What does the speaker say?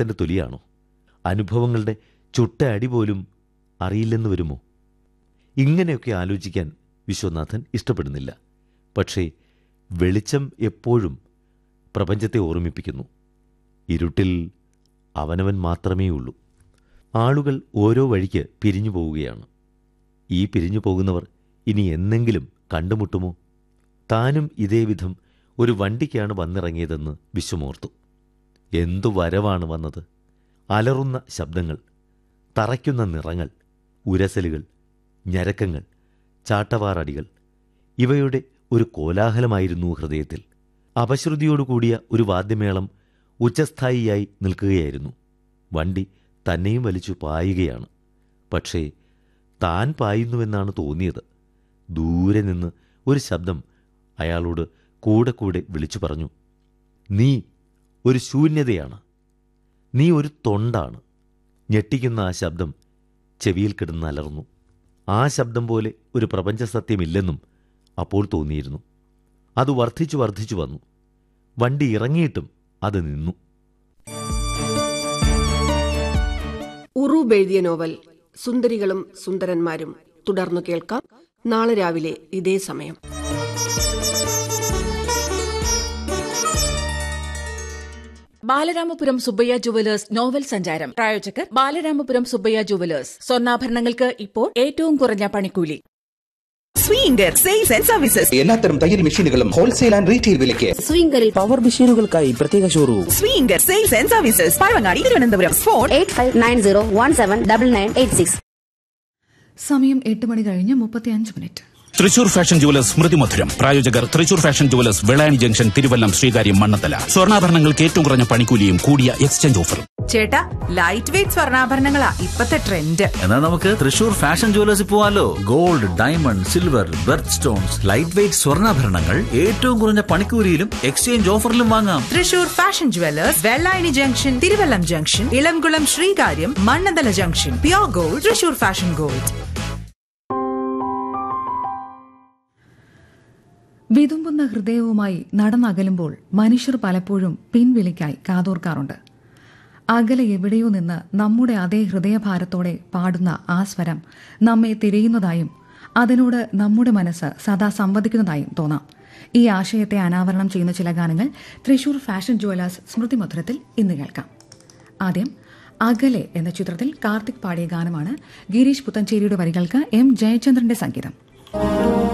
പഴത്തിന്റെ തൊലിയാണോ അനുഭവങ്ങളുടെ ചുട്ട അടി പോലും അറിയില്ലെന്ന് വരുമോ ഇങ്ങനെയൊക്കെ ആലോചിക്കാൻ വിശ്വനാഥൻ ഇഷ്ടപ്പെടുന്നില്ല പക്ഷേ വെളിച്ചം എപ്പോഴും പ്രപഞ്ചത്തെ ഓർമ്മിപ്പിക്കുന്നു ഇരുട്ടിൽ അവനവൻ മാത്രമേ ഉള്ളൂ ആളുകൾ ഓരോ വഴിക്ക് പിരിഞ്ഞു പോവുകയാണ് ഈ പിരിഞ്ഞു പോകുന്നവർ ഇനി എന്നെങ്കിലും കണ്ടുമുട്ടുമോ താനും ഇതേ വിധം ഒരു വണ്ടിക്കാണ് വന്നിറങ്ങിയതെന്ന് വിശ്വമോർത്തു എന്തു വരവാണ് വന്നത് അലറുന്ന ശബ്ദങ്ങൾ തറയ്ക്കുന്ന നിറങ്ങൾ ഉരസലുകൾ ഞരക്കങ്ങൾ ചാട്ടവാറടികൾ ഇവയുടെ ഒരു കോലാഹലമായിരുന്നു ഹൃദയത്തിൽ അപശ്രുതിയോടുകൂടിയ ഒരു വാദ്യമേളം ഉച്ചസ്ഥായിയായി നിൽക്കുകയായിരുന്നു വണ്ടി തന്നെയും വലിച്ചു പായുകയാണ് പക്ഷേ താൻ പായുന്നുവെന്നാണ് തോന്നിയത് ദൂരെ നിന്ന് ഒരു ശബ്ദം അയാളോട് കൂടെ കൂടെ വിളിച്ചു പറഞ്ഞു നീ ഒരു ശൂന്യതയാണ് നീ ഒരു തൊണ്ടാണ് ഞെട്ടിക്കുന്ന ആ ശബ്ദം ചെവിയിൽ കിടന്ന് അലർന്നു ആ ശബ്ദം പോലെ ഒരു പ്രപഞ്ച സത്യമില്ലെന്നും അപ്പോൾ തോന്നിയിരുന്നു അത് വർദ്ധിച്ചു വർദ്ധിച്ചു വന്നു വണ്ടി ഇറങ്ങിയിട്ടും അത് നിന്നു ഉറൂബ് എഴുതിയ നോവൽ സുന്ദരികളും സുന്ദരന്മാരും തുടർന്നു കേൾക്കാം നാളെ രാവിലെ ഇതേ സമയം ബാലരാമപുരം സുബ്ബയ്യ ജുവലേഴ്സ് നോവൽ സഞ്ചാരം പ്രായോജകർ ബാലരാമപുരം സുബ്ബയ്യ ജുവലേഴ്സ് സ്വർണ്ണാഭരണങ്ങൾക്ക് ഇപ്പോൾ ഏറ്റവും കുറഞ്ഞ പണിക്കൂലി സ്വീങ്കർ സെയിൽസ് ആൻഡ് സർവീസസ് എല്ലാത്തരം തയ്യൽ മെഷീനുകളും ഹോൾസെയിൽ ആൻഡ് റീറ്റെയിൽ വിലയ്ക്ക് സ്വിംഗറിൽ പവർ മെഷീനുകൾക്കായി പ്രത്യേക showroom Swinger sales and services Pazhavangadi Thiruvananthapuram phone eight five nine zero one seven double nine eight six സമയം എട്ട് മണി കഴിഞ്ഞ് മുപ്പത്തിയഞ്ച് മിനിറ്റ് തൃശൂർ ഫാഷൻ ജുവലേഴ്സ് സ്മൃതി മധുരം പ്രായോജകർ Thrissur fashion jewellers Vellayani junction Thiruvallam Sreekaryam Mannanthala സ്വർണ്ണാഭരണങ്ങൾക്ക് ഏറ്റവും കുറഞ്ഞ പണിക്കൂലിയും കൂടിയ എക്സ്ചേഞ്ച് ഓഫറും ചേട്ടാ ലൈറ്റ് വെയിറ്റ് സ്വർണ്ണാഭരണങ്ങളാ ഇപ്പത്തെ ട്രെൻഡ് എന്നാ നമുക്ക് തൃശൂർ ഫാഷൻ ജുവലേഴ്സിൽ പോവാലോ gold diamond silver birth stones light weight സ്വർണ്ണാഭരണങ്ങൾ ഏറ്റവും കുറഞ്ഞ പണിക്കൂലിയിലും എക്സ്ചേഞ്ച് ഓഫറിലും വാങ്ങാം Thrissur fashion jewellers Vellayani junction Thiruvallam junction Elamkulam Sreekaryam Mannanthala junction pure gold Thrissur fashion gold വിതുമ്പുന്ന ഹൃദയവുമായി നടന്നകലുമ്പോൾ മനുഷ്യർ പലപ്പോഴും പിൻവിളിക്കായി കാതോർക്കാറുണ്ട് അകലെ എവിടെയോ നിന്ന് നമ്മുടെ അതേ ഹൃദയഭാരത്തോടെ പാടുന്ന ആ സ്വരം നമ്മെ തിരയുന്നതായും അതിനോട് നമ്മുടെ മനസ്സ് സദാ സംവദിക്കുന്നതായും തോന്നാം ഈ ആശയത്തെ അനാവരണം ചെയ്യുന്ന ചില ഗാനങ്ങൾ തൃശൂർ ഫാഷൻ ജുവലേഴ്സ് സ്മൃതി മധുരത്തിൽ ഇന്ന് കേൾക്കാം ആദ്യം അകലെ എന്ന ചിത്രത്തിൽ കാർത്തിക് പാടിയ ഗാനമാണ് ഗിരീഷ് പുത്തഞ്ചേരിയുടെ വരികൾക്ക് എം ജയചന്ദ്രന്റെ സംഗീതം